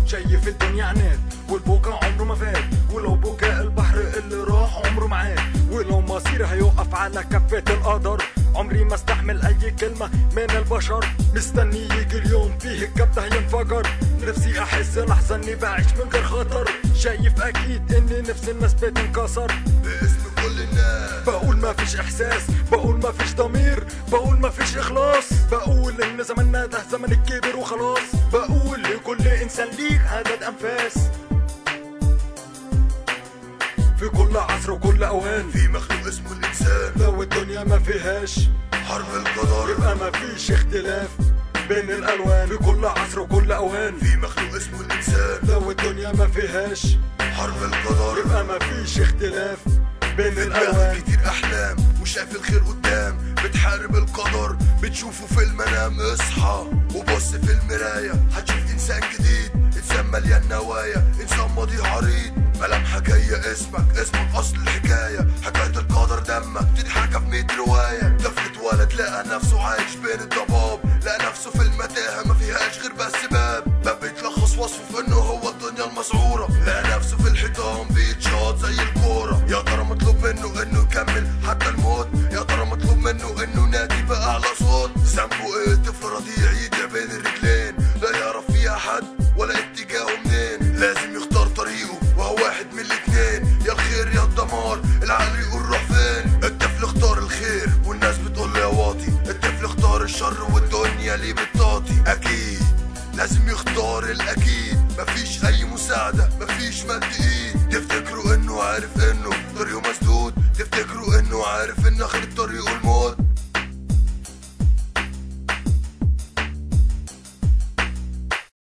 شايف الدنيا عناد والبكا عمره ما فات ولو بكاء البحر اللي راح عمره ما عاد ولو مصير هيقف على كفة القدر عمري ما استحمل اي كلمة من البشر مستني يجي اليوم فيه الكبتة ينفجر نفسي احس لحظة اني بعيش من غير خطر شايف اكيد ان نفس الناس بتنكسر باسم كل الناس بقول ما فيش احساس بقول ما فيش ضمير بقول ما فيش اخلاص بقول ان زماننا ده زمن الكبر وخلاص بقول لكل انسان ليك عدد انفاس في كل عصر وكل اوان في مخلوق اسمه الانسان لو الدنيا ما فيهاش حرب القدر يبقى ما فيش اختلاف بين الالوان في كل عصر وكل اوان في مخلوق اسمه الانسان لو الدنيا ما فيهاش حرب القدر يبقى ما فيش اختلاف بين في دماغك الالوان كتير احلام وشايف الخير قدام بتحارب القدر بتشوفه في المنام اصحى وبص في المراية هتشوف انسان جديد انسان مليان نوايا انسان ماضي عريض ملامحك جاية اسمك اسمك اصل الحكاية حكاية القدر دمك تتحكى في ميت رواية طفل اتولد لقى نفسه عايش بين الضباب لقى نفسه في المتاهة ما فيهاش غير بس باب باب بيتلخص وصفه في انه هو الدنيا المسعورة لقى نفسه في الحيطان بيتشاط زي الكورة يا ترى مطلوب منه انه يكمل حتى الموت يا ترى مطلوب منه انه ينادي بأعلى صوت ذنبه ايه طفل رضيع يدع بين الرجلين لا يعرف فيها حد ولا اتجاهه منين لازم يختار طريقه وهو واحد من الاتنين يا الخير يا الدمار العقل يقول روح فين الطفل اختار الخير والناس بتقول له يا واطي الطفل اختار الشر والدنيا ليه بتطاطي اكيد لازم يختار الاكيد مفيش اي مساعدة مفيش مد ايد تفتكروا انه عارف انه طريقه مسدود تفتكروا انه عارف ان اخر طريقه الموت